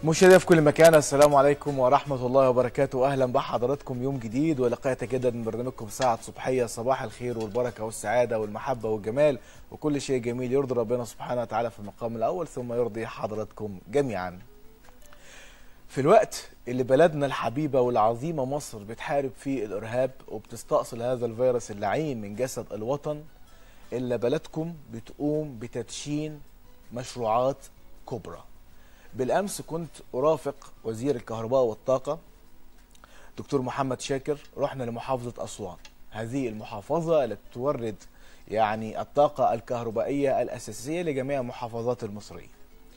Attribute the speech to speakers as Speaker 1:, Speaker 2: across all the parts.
Speaker 1: مشاهدينا في كل مكان السلام عليكم ورحمة الله وبركاته أهلا بحضراتكم يوم جديد ولقاء يتجدد من برنامجكم ساعة صبحية صباح الخير والبركة والسعادة والمحبة والجمال وكل شيء جميل يرضي ربنا سبحانه وتعالى في المقام الأول ثم يرضي حضراتكم جميعا في الوقت اللي بلدنا الحبيبة والعظيمة مصر بتحارب فيه الإرهاب وبتستأصل هذا الفيروس اللعين من جسد الوطن إلا بلدكم بتقوم بتدشين مشروعات كبرى بالامس كنت ارافق وزير الكهرباء والطاقه دكتور محمد شاكر رحنا لمحافظه اسوان هذه المحافظه التي تورد يعني الطاقه الكهربائيه الاساسيه لجميع المحافظات المصريه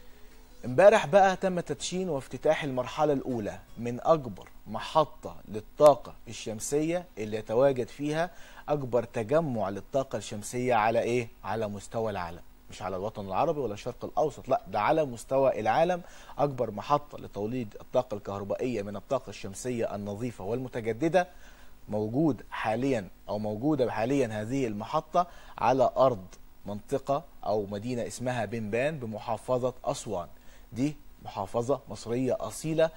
Speaker 1: امبارح بقى تم تدشين وافتتاح المرحله الاولى من اكبر محطه للطاقه الشمسيه اللي يتواجد فيها اكبر تجمع للطاقه الشمسيه على ايه على مستوى العالم مش على الوطن العربي ولا الشرق الاوسط لا ده على مستوى العالم اكبر محطه لتوليد الطاقه الكهربائيه من الطاقه الشمسيه النظيفه والمتجدده موجود حاليا او موجوده حاليا هذه المحطه على ارض منطقه او مدينه اسمها بنبان بمحافظه اسوان دي محافظه مصريه اصيله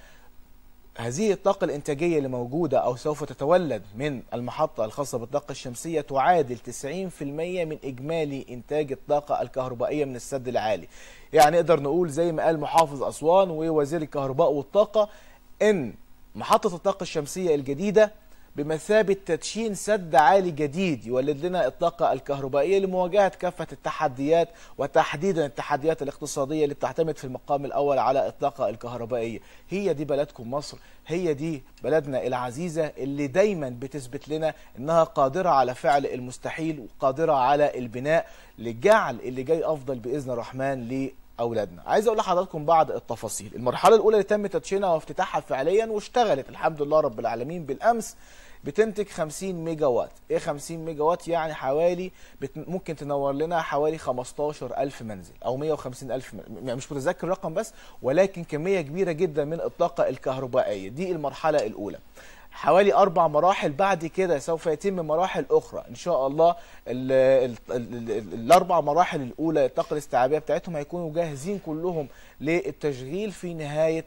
Speaker 1: هذه الطاقة الإنتاجية اللي موجودة أو سوف تتولد من المحطة الخاصة بالطاقة الشمسية تعادل 90% من إجمالي إنتاج الطاقة الكهربائية من السد العالي يعني نقدر نقول زي ما قال محافظ أسوان ووزير الكهرباء والطاقة إن محطة الطاقة الشمسية الجديدة بمثابة تدشين سد عالي جديد يولد لنا الطاقة الكهربائية لمواجهة كافة التحديات وتحديدا التحديات الاقتصادية اللي بتعتمد في المقام الأول على الطاقة الكهربائية هي دي بلدكم مصر هي دي بلدنا العزيزة اللي دايما بتثبت لنا انها قادرة على فعل المستحيل وقادرة على البناء لجعل اللي جاي أفضل بإذن الرحمن ل اولادنا عايز اقول لحضراتكم بعض التفاصيل المرحله الاولى اللي تم تدشينها وافتتاحها فعليا واشتغلت الحمد لله رب العالمين بالامس بتنتج 50 ميجا وات ايه 50 ميجا وات يعني حوالي بت... ممكن تنور لنا حوالي 15000 منزل او 150000 من... مش متذكر الرقم بس ولكن كميه كبيره جدا من الطاقه الكهربائيه دي المرحله الاولى حوالي اربع مراحل بعد كده سوف يتم مراحل اخرى ان شاء الله ال ال ال ال الاربع مراحل الاولى الطاقه الاستيعابيه بتاعتهم هيكونوا جاهزين كلهم للتشغيل في نهايه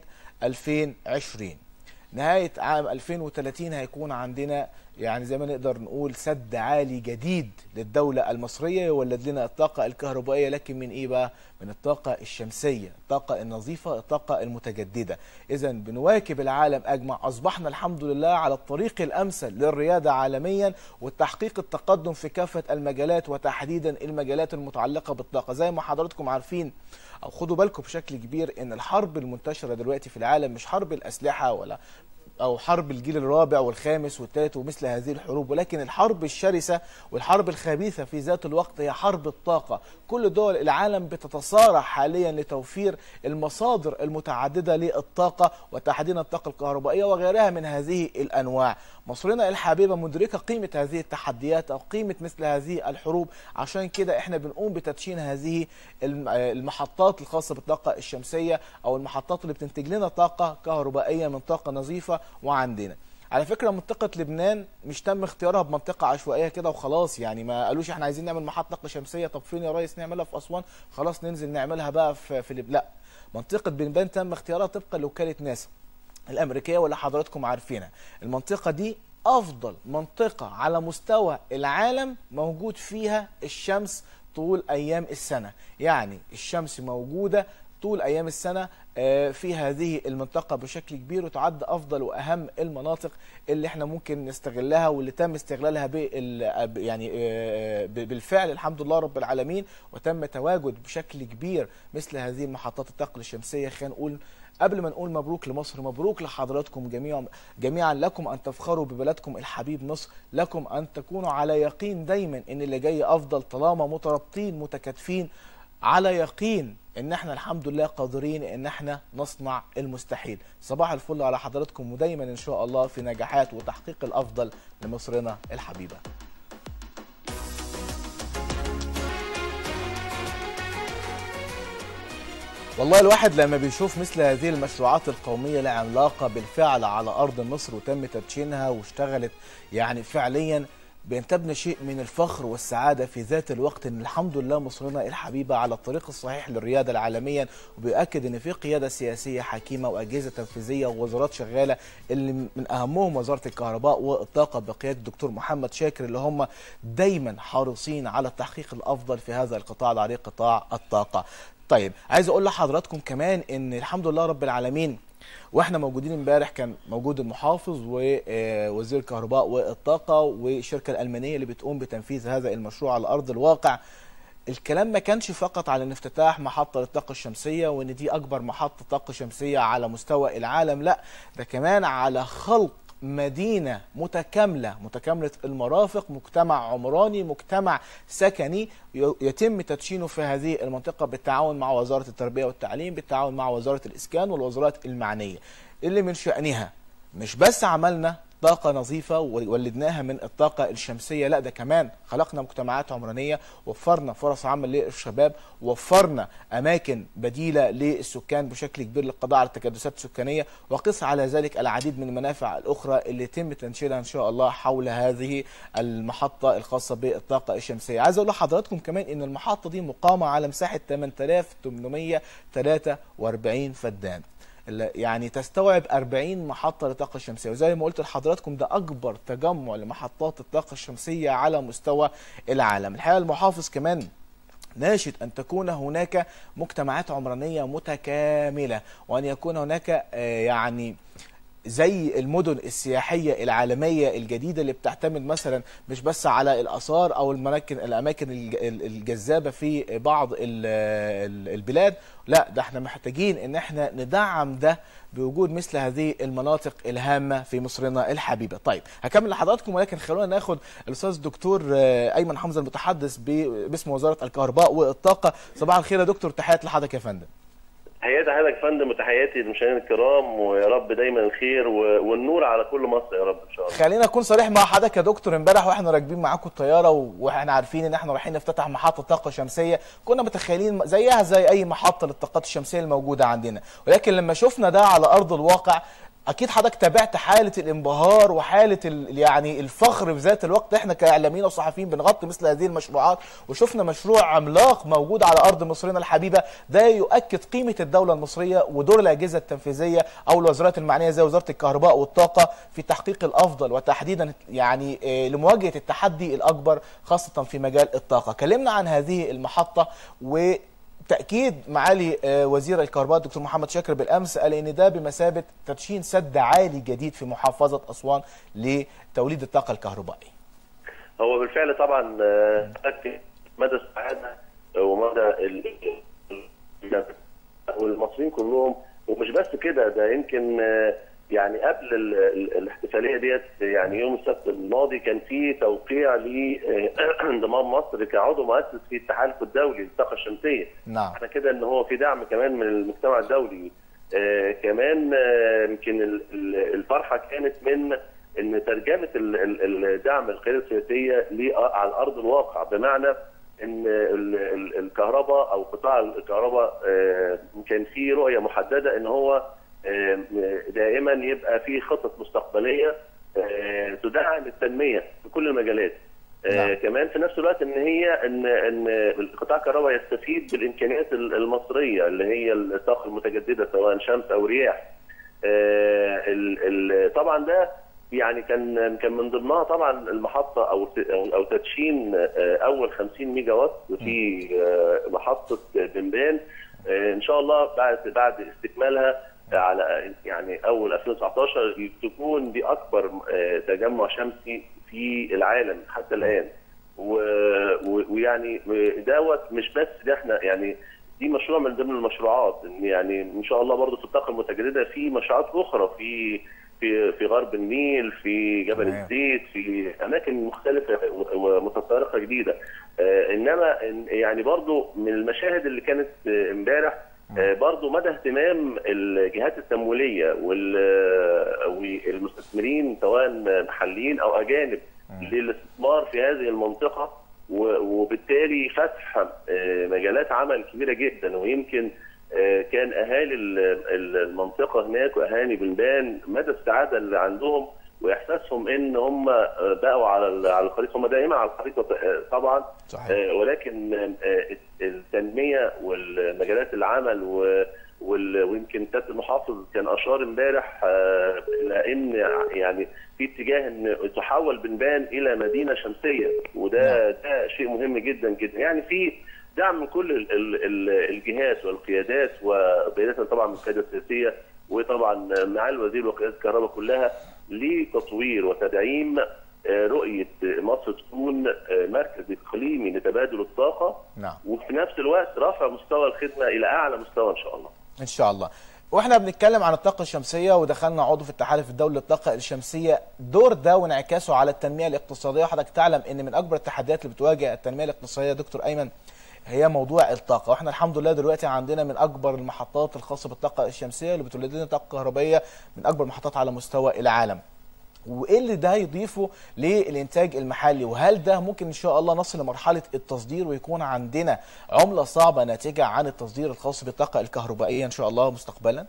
Speaker 1: 2020 نهايه عام 2030 هيكون عندنا يعني زي ما نقدر نقول سد عالي جديد للدولة المصرية يولد لنا الطاقة الكهربائية لكن من ايه بقى؟ من الطاقة الشمسية، الطاقة النظيفة، الطاقة المتجددة. إذا بنواكب العالم أجمع، أصبحنا الحمد لله على الطريق الأمثل للريادة عالميا وتحقيق التقدم في كافة المجالات وتحديدا المجالات المتعلقة بالطاقة، زي ما حضراتكم عارفين أو خدوا بالكم بشكل كبير إن الحرب المنتشرة دلوقتي في العالم مش حرب الأسلحة ولا او حرب الجيل الرابع والخامس والثالث ومثل هذه الحروب ولكن الحرب الشرسه والحرب الخبيثه في ذات الوقت هي حرب الطاقه كل دول العالم بتتصارع حاليا لتوفير المصادر المتعدده للطاقه وتحديدا الطاقه الكهربائيه وغيرها من هذه الانواع مصرنا الحبيبه مدركه قيمه هذه التحديات او قيمه مثل هذه الحروب عشان كده احنا بنقوم بتدشين هذه المحطات الخاصه بالطاقه الشمسيه او المحطات اللي بتنتج لنا طاقه كهربائيه من طاقه نظيفه وعندنا على فكره منطقه لبنان مش تم اختيارها بمنطقه عشوائيه كده وخلاص يعني ما قالوش احنا عايزين نعمل محطه طاقه شمسيه طب فين يا ريس نعملها في اسوان خلاص ننزل نعملها بقى في, في لب... لا منطقه بنبان تم اختيارها طبقا لوكاله ناسا الامريكيه واللي حضراتكم عارفينها المنطقه دي افضل منطقه على مستوى العالم موجود فيها الشمس طول ايام السنه يعني الشمس موجوده طول ايام السنه في هذه المنطقه بشكل كبير وتعد افضل واهم المناطق اللي احنا ممكن نستغلها واللي تم استغلالها بال يعني بالفعل الحمد لله رب العالمين وتم تواجد بشكل كبير مثل هذه محطات الطاقه الشمسيه خلينا نقول قبل ما نقول مبروك لمصر مبروك لحضراتكم جميعا جميعا لكم ان تفخروا ببلدكم الحبيب مصر لكم ان تكونوا على يقين دايما ان اللي جاي افضل طالما مترابطين متكاتفين على يقين ان احنا الحمد لله قادرين ان احنا نصنع المستحيل صباح الفل على حضراتكم ودايما ان شاء الله في نجاحات وتحقيق الافضل لمصرنا الحبيبه والله الواحد لما بيشوف مثل هذه المشروعات القومية العملاقة بالفعل على أرض مصر وتم تدشينها واشتغلت يعني فعليا بينتابنا شيء من الفخر والسعادة في ذات الوقت ان الحمد لله مصرنا الحبيبة على الطريق الصحيح للريادة العالميا وبيؤكد ان في قيادة سياسية حكيمة واجهزة تنفيذية ووزارات شغالة اللي من اهمهم وزارة الكهرباء والطاقة بقيادة الدكتور محمد شاكر اللي هم دايما حريصين على التحقيق الافضل في هذا القطاع العريق قطاع الطاقة طيب عايز اقول لحضراتكم كمان ان الحمد لله رب العالمين واحنا موجودين امبارح كان موجود المحافظ ووزير الكهرباء والطاقه والشركه الالمانيه اللي بتقوم بتنفيذ هذا المشروع على ارض الواقع الكلام ما كانش فقط على ان افتتاح محطه للطاقه الشمسيه وان دي اكبر محطه طاقه شمسيه على مستوى العالم لا ده كمان على خلق مدينة متكاملة متكاملة المرافق مجتمع عمراني مجتمع سكني يتم تدشينه في هذه المنطقة بالتعاون مع وزارة التربية والتعليم بالتعاون مع وزارة الإسكان والوزارات المعنية اللي من شأنها مش بس عملنا طاقة نظيفة وولدناها من الطاقة الشمسية لا ده كمان خلقنا مجتمعات عمرانية وفرنا فرص عمل للشباب وفرنا أماكن بديلة للسكان بشكل كبير للقضاء على التكدسات السكانية وقس على ذلك العديد من المنافع الأخرى اللي يتم تنشيرها إن شاء الله حول هذه المحطة الخاصة بالطاقة الشمسية عايز أقول لحضراتكم كمان إن المحطة دي مقامة على مساحة 8843 فدان يعني تستوعب 40 محطة للطاقة الشمسية وزي ما قلت لحضراتكم ده أكبر تجمع لمحطات الطاقة الشمسية على مستوى العالم الحقيقة المحافظ كمان ناشد أن تكون هناك مجتمعات عمرانية متكاملة وأن يكون هناك يعني زي المدن السياحيه العالميه الجديده اللي بتعتمد مثلا مش بس على الاثار او المراكن الاماكن الجذابه في بعض البلاد لا ده احنا محتاجين ان احنا ندعم ده بوجود مثل هذه المناطق الهامه في مصرنا الحبيبه. طيب هكمل لحضراتكم ولكن خلونا ناخد الاستاذ الدكتور ايمن حمزه المتحدث باسم وزاره الكهرباء والطاقه. صباح الخير يا دكتور تحياتي لحضرتك يا فندم.
Speaker 2: تحياتي حضرتك يا فندم وتحياتي للمشاهدين الكرام ويا رب دايما الخير والنور على كل مصر يا رب ان شاء الله.
Speaker 1: خلينا اكون صريح مع حضرتك يا دكتور امبارح واحنا راكبين معاكم الطياره واحنا عارفين ان احنا رايحين نفتتح محطه طاقه شمسيه كنا متخيلين زيها زي اي محطه للطاقات الشمسيه الموجوده عندنا ولكن لما شفنا ده على ارض الواقع اكيد حضرتك تابعت حاله الانبهار وحاله يعني الفخر في ذات الوقت احنا كاعلاميين وصحفيين بنغطي مثل هذه المشروعات وشفنا مشروع عملاق موجود على ارض مصرنا الحبيبه ده يؤكد قيمه الدوله المصريه ودور الاجهزه التنفيذيه او الوزارات المعنيه زي وزاره الكهرباء والطاقه في تحقيق الافضل وتحديدا يعني لمواجهه التحدي الاكبر خاصه في مجال الطاقه كلمنا عن هذه المحطه و تأكيد معالي وزير الكهرباء الدكتور محمد شاكر بالأمس قال إن ده بمثابة تدشين سد عالي جديد في محافظة أسوان لتوليد الطاقة الكهربائية.
Speaker 2: هو بالفعل طبعا تأكد مدى السعادة ومدى والمصريين كلهم ومش بس كده ده يمكن يعني قبل الاحتفاليه ديت يعني يوم السبت الماضي كان في توقيع لانضمام مصر كعضو مؤسس في التحالف الدولي للطاقه الشمسيه.
Speaker 1: نعم.
Speaker 2: احنا كده ان هو في دعم كمان من المجتمع الدولي. آه كمان يمكن آه الفرحه كانت من ان ترجمه الدعم القياده السياسيه على ارض الواقع بمعنى ان الكهرباء او قطاع الكهرباء آه كان في رؤيه محدده ان هو دائما يبقى في خطط مستقبليه تدعم التنميه في كل المجالات. نعم. كمان في نفس الوقت ان هي ان ان قطاع الكهرباء يستفيد بالامكانيات المصريه اللي هي الطاقه المتجدده سواء شمس او رياح. طبعا ده يعني كان كان من ضمنها طبعا المحطه او او تدشين اول 50 ميجا وات في محطه بنبان ان شاء الله بعد بعد استكمالها على يعني اول 2019 تكون دي اكبر تجمع شمسي في العالم حتى الان ويعني دوت مش بس ده احنا يعني دي مشروع من ضمن المشروعات يعني ان شاء الله برضو في الطاقه المتجدده في مشروعات اخرى في في في غرب النيل في جبل الزيت في اماكن مختلفه ومتفرقه جديده انما يعني برضو من المشاهد اللي كانت امبارح برضو مدى اهتمام الجهات التمويليه والمستثمرين سواء محليين او اجانب للاستثمار في هذه المنطقه وبالتالي فتح مجالات عمل كبيره جدا ويمكن كان اهالي المنطقه هناك واهالي بلدان مدى السعاده اللي عندهم واحساسهم ان هم بقوا على ال- على الخريطه هم دائما على الخريطه طبعا
Speaker 1: صحيح
Speaker 2: آه، ولكن آه، التنميه والمجالات العمل و- وال- ويمكن سياده المحافظ كان اشار امبارح آه، الى ان يعني في اتجاه ان تحول بنبان الى مدينه شمسيه وده ده شيء مهم جدا جدا يعني في دعم من كل ال- ال- ال- الجهات والقيادات وبدايه طبعا من القياده السياسيه وطبعا مع الوزير وقياده الكهرباء كلها لتطوير وتدعيم آه، رؤيه مصر تكون آه، مركز اقليمي لتبادل الطاقه
Speaker 1: نعم
Speaker 2: وفي نفس الوقت رفع مستوى الخدمه الى اعلى مستوى ان شاء الله.
Speaker 1: ان شاء الله واحنا بنتكلم عن الطاقه الشمسيه ودخلنا عضو في التحالف الدولي للطاقه الشمسيه دور ده وانعكاسه على التنميه الاقتصاديه وحضرتك تعلم ان من اكبر التحديات اللي بتواجه التنميه الاقتصاديه يا دكتور ايمن هي موضوع الطاقه واحنا الحمد لله دلوقتي عندنا من اكبر المحطات الخاصه بالطاقه الشمسيه اللي بتولد لنا طاقه كهربائيه من اكبر المحطات على مستوى العالم وايه اللي ده هيضيفه للانتاج المحلي وهل ده ممكن ان شاء الله نصل لمرحله التصدير ويكون عندنا عمله صعبه ناتجه عن التصدير الخاص بالطاقه الكهربائيه ان شاء الله مستقبلا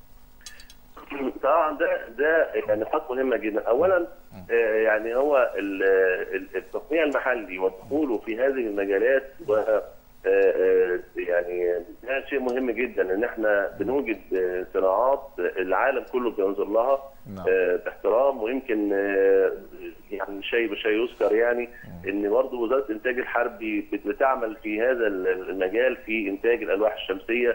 Speaker 2: طبعا ده ده يعني نقاط مهمه جدا اولا آه، يعني هو ال- ال- التصنيع المحلي ودخوله في هذه المجالات و آه، آه، يعني ده شيء مهم جدا ان احنا بنوجد آه، صناعات العالم كله بينظر لها
Speaker 1: نعم.
Speaker 2: آه، باحترام ويمكن آه، يعني شيء بشيء يذكر يعني ان برضه وزاره الانتاج الحربي بت- بتعمل في هذا ال- المجال في انتاج الالواح الشمسيه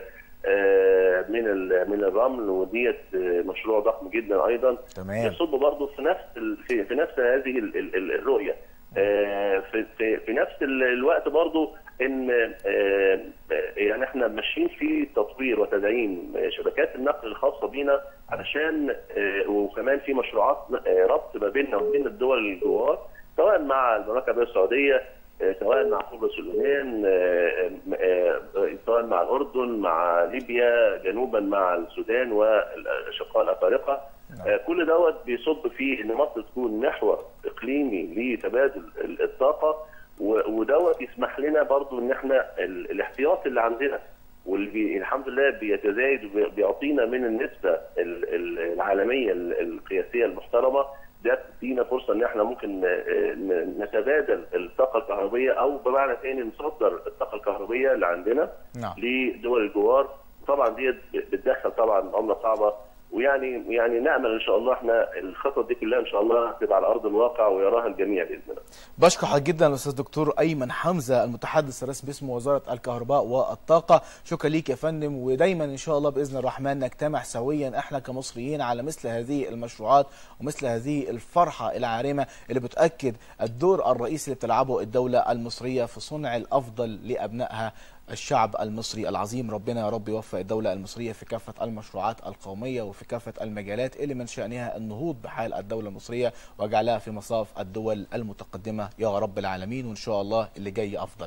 Speaker 2: آه، من ال- من الرمل وديت آه، مشروع ضخم جدا ايضا
Speaker 1: تمام
Speaker 2: يصب برضه في نفس ال- في, في نفس هذه ال- ال- ال- الرؤيه آه، في, في, في نفس ال- الوقت برضه ان آه، يعني احنا ماشيين في تطوير وتدعيم شبكات النقل الخاصه بينا علشان آه، وكمان في مشروعات آه، ربط ما بيننا وبين الدول الجوار سواء مع المملكه العربيه السعوديه آه، سواء مع قبرص واليونان آه، آه، آه، سواء مع الاردن مع ليبيا جنوبا مع السودان والاشقاء الافارقه آه، كل دوت بيصب في ان مصر تكون محور اقليمي لتبادل ال- الطاقه و- ودوت يسمح لنا برضو ان احنا ال- الاحتياط اللي عندنا واللي بي- الحمد لله بيتزايد وبيعطينا من النسبه ال- ال- العالميه ال- القياسيه المحترمه ده بتدينا فرصه ان احنا ممكن آه، ن- نتبادل الطاقه الكهربائيه او بمعنى ثاني نصدر الطاقه الكهربائيه اللي عندنا
Speaker 1: نعم
Speaker 2: لدول الجوار طبعا ديت بتدخل طبعا عمله صعبه ويعني يعني نامل ان شاء الله احنا الخطط دي كلها ان شاء الله هتبقى على ارض الواقع ويراها الجميع باذن الله.
Speaker 1: بشكر حضرتك جدا الاستاذ دكتور ايمن حمزه المتحدث الرسمي باسم وزاره الكهرباء والطاقه شكرا ليك يا فندم ودايما ان شاء الله باذن الرحمن نجتمع سويا احنا كمصريين على مثل هذه المشروعات ومثل هذه الفرحه العارمه اللي بتاكد الدور الرئيسي اللي بتلعبه الدوله المصريه في صنع الافضل لابنائها الشعب المصري العظيم ربنا يا رب يوفق الدولة المصرية في كافة المشروعات القومية وفي كافة المجالات اللي من شأنها النهوض بحال الدولة المصرية وجعلها في مصاف الدول المتقدمة يا رب العالمين وإن شاء الله اللي جاي أفضل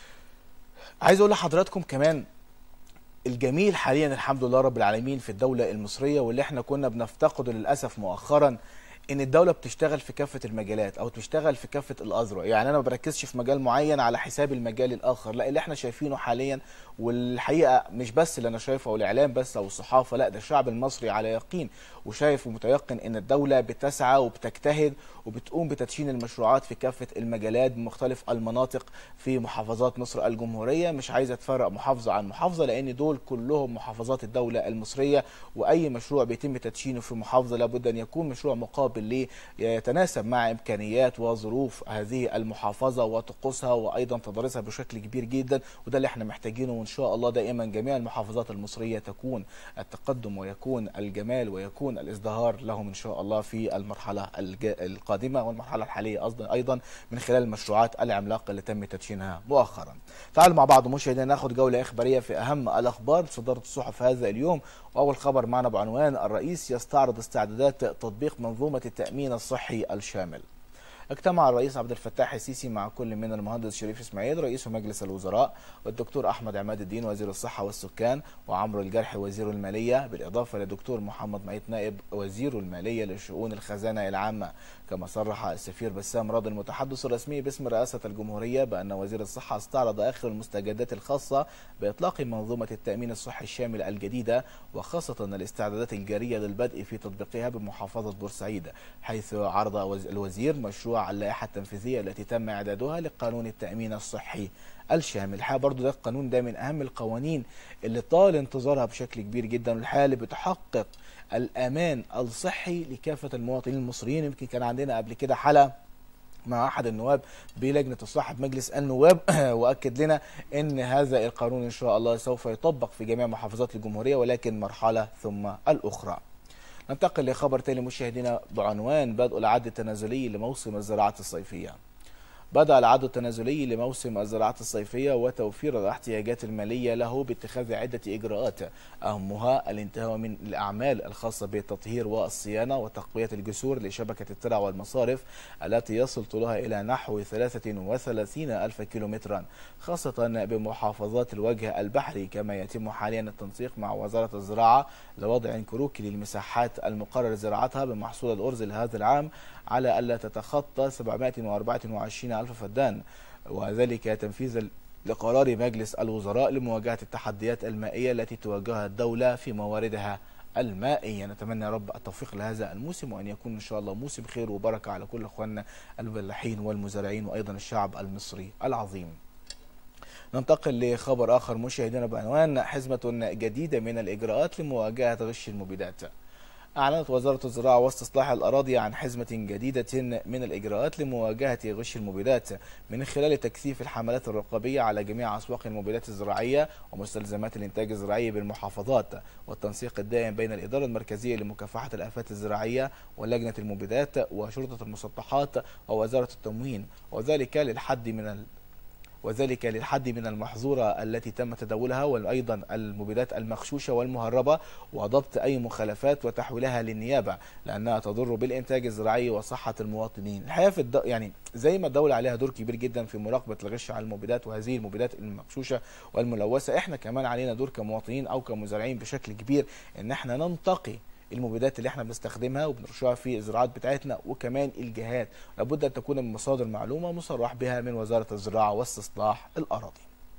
Speaker 1: عايز أقول لحضراتكم كمان الجميل حاليا الحمد لله رب العالمين في الدولة المصرية واللي احنا كنا بنفتقده للأسف مؤخرا ان الدولة بتشتغل في كافة المجالات او بتشتغل في كافة الاذرع يعني انا ما بركزش في مجال معين على حساب المجال الاخر لا اللي احنا شايفينه حاليا والحقيقة مش بس اللي انا شايفه او الاعلام بس او الصحافة لا ده الشعب المصري على يقين وشايف ومتيقن ان الدولة بتسعى وبتجتهد وبتقوم بتدشين المشروعات في كافة المجالات بمختلف المناطق في محافظات مصر الجمهورية مش عايزة تفرق محافظة عن محافظة لان دول كلهم محافظات الدولة المصرية واي مشروع بيتم تدشينه في محافظة لابد ان يكون مشروع مقابل ليه يتناسب مع امكانيات وظروف هذه المحافظة وطقوسها وايضا تدريسها بشكل كبير جدا وده اللي احنا محتاجينه وان شاء الله دائما جميع المحافظات المصرية تكون التقدم ويكون الجمال ويكون الازدهار لهم ان شاء الله في المرحلة الج- القادمة والمرحلة الحالية قصدا ايضا من خلال المشروعات العملاقة اللي تم تدشينها مؤخرا تعالوا مع بعض مشاهدينا ناخد جولة اخبارية في اهم الاخبار صدرت الصحف هذا اليوم واول خبر معنا بعنوان الرئيس يستعرض استعدادات تطبيق منظومة التأمين الصحي الشامل اجتمع الرئيس عبد الفتاح السيسي مع كل من المهندس شريف اسماعيل رئيس مجلس الوزراء والدكتور احمد عماد الدين وزير الصحه والسكان وعمرو الجرحي وزير الماليه بالاضافه للدكتور محمد معيط نائب وزير الماليه لشؤون الخزانه العامه كما صرح السفير بسام راضي المتحدث الرسمي باسم رئاسة الجمهورية بأن وزير الصحة استعرض آخر المستجدات الخاصة بإطلاق منظومة التأمين الصحي الشامل الجديدة وخاصة الاستعدادات الجارية للبدء في تطبيقها بمحافظة بورسعيد حيث عرض الوزير مشروع اللائحة التنفيذية التي تم إعدادها لقانون التأمين الصحي الشامل الحقيقه برضو ده القانون ده من اهم القوانين اللي طال انتظارها بشكل كبير جدا والحقيقه اللي بتحقق الامان الصحي لكافه المواطنين المصريين يمكن كان عندنا قبل كده حلقه مع احد النواب بلجنه الصحه بمجلس النواب واكد لنا ان هذا القانون ان شاء الله سوف يطبق في جميع محافظات الجمهوريه ولكن مرحله ثم الاخرى. ننتقل لخبر تاني مشاهدينا بعنوان بدء العد التنازلي لموسم الزراعه الصيفيه. بدأ العد التنازلي لموسم الزراعة الصيفية وتوفير الاحتياجات المالية له باتخاذ عدة إجراءات أهمها الانتهاء من الأعمال الخاصة بالتطهير والصيانة وتقوية الجسور لشبكة الترع والمصارف التي يصل طولها إلى نحو 33 ألف كيلومترا خاصة بمحافظات الوجه البحري كما يتم حاليا التنسيق مع وزارة الزراعة لوضع كروكي للمساحات المقرر زراعتها بمحصول الأرز لهذا العام على ألا تتخطى 724 ألف فدان وذلك تنفيذا لقرار مجلس الوزراء لمواجهة التحديات المائية التي تواجهها الدولة في مواردها المائية نتمنى يا رب التوفيق لهذا الموسم وأن يكون إن شاء الله موسم خير وبركة على كل أخواننا الفلاحين والمزارعين وأيضا الشعب المصري العظيم ننتقل لخبر آخر مشاهدينا بعنوان حزمة جديدة من الإجراءات لمواجهة غش المبيدات أعلنت وزارة الزراعة واستصلاح الأراضي عن حزمة جديدة من الإجراءات لمواجهة غش المبيدات من خلال تكثيف الحملات الرقابية على جميع أسواق المبيدات الزراعية ومستلزمات الإنتاج الزراعي بالمحافظات والتنسيق الدائم بين الإدارة المركزية لمكافحة الآفات الزراعية ولجنة المبيدات وشرطة المسطحات ووزارة التموين وذلك للحد من ال... وذلك للحد من المحظورة التي تم تداولها وأيضا المبيدات المغشوشة والمهربة وضبط أي مخالفات وتحويلها للنيابة لأنها تضر بالإنتاج الزراعي وصحة المواطنين الحقيقة في الد... يعني زي ما الدولة عليها دور كبير جدا في مراقبة الغش على المبيدات وهذه المبيدات المغشوشة والملوثة احنا كمان علينا دور كمواطنين أو كمزارعين بشكل كبير إن احنا ننتقي المبيدات اللي احنا بنستخدمها وبنرشها في الزراعات بتاعتنا وكمان الجهات لابد ان تكون من مصادر معلومه مصرح بها من وزاره الزراعه واستصلاح الاراضي.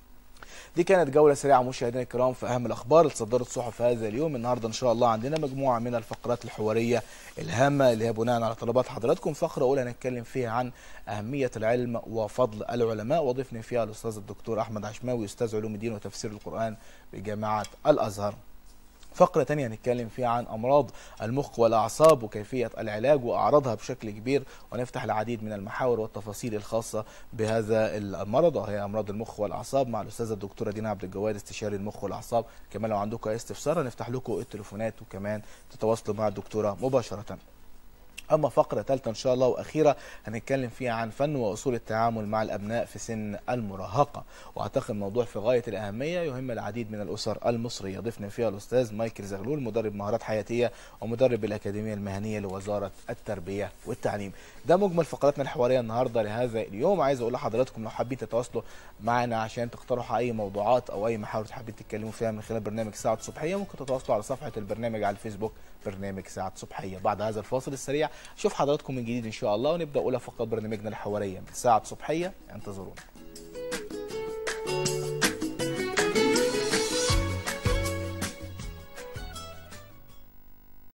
Speaker 1: دي كانت جولة سريعة مشاهدينا الكرام في أهم الأخبار اللي صدرت صحف هذا اليوم النهاردة إن شاء الله عندنا مجموعة من الفقرات الحوارية الهامة اللي هي بناء على طلبات حضراتكم فقرة أولى هنتكلم فيها عن أهمية العلم وفضل العلماء وضيفنا فيها الأستاذ الدكتور أحمد عشماوي أستاذ علوم الدين وتفسير القرآن بجامعة الأزهر. فقرة تانية هنتكلم فيها عن أمراض المخ والأعصاب وكيفية العلاج وأعراضها بشكل كبير ونفتح العديد من المحاور والتفاصيل الخاصة بهذا المرض وهي أمراض المخ والأعصاب مع الأستاذة الدكتورة دينا عبد الجواد استشاري المخ والأعصاب كمان لو عندكم أي استفسار هنفتح لكم التليفونات وكمان تتواصلوا مع الدكتورة مباشرة اما فقره ثالثه ان شاء الله واخيره هنتكلم فيها عن فن واصول التعامل مع الابناء في سن المراهقه واعتقد موضوع في غايه الاهميه يهم العديد من الاسر المصريه ضفنا فيها الاستاذ مايكل زغلول مدرب مهارات حياتيه ومدرب الاكاديميه المهنيه لوزاره التربيه والتعليم ده مجمل فقراتنا الحواريه النهارده لهذا اليوم عايز اقول لحضراتكم لو حابين تتواصلوا معنا عشان تقترحوا اي موضوعات او اي محاور حابين تتكلموا فيها من خلال برنامج ساعه صبحيه ممكن تتواصلوا على صفحه البرنامج على الفيسبوك برنامج ساعه صبحيه بعد هذا الفاصل السريع شوف حضراتكم من جديد ان شاء الله ونبدا اولى فقرات برنامجنا الحواريه من ساعه صبحيه انتظرونا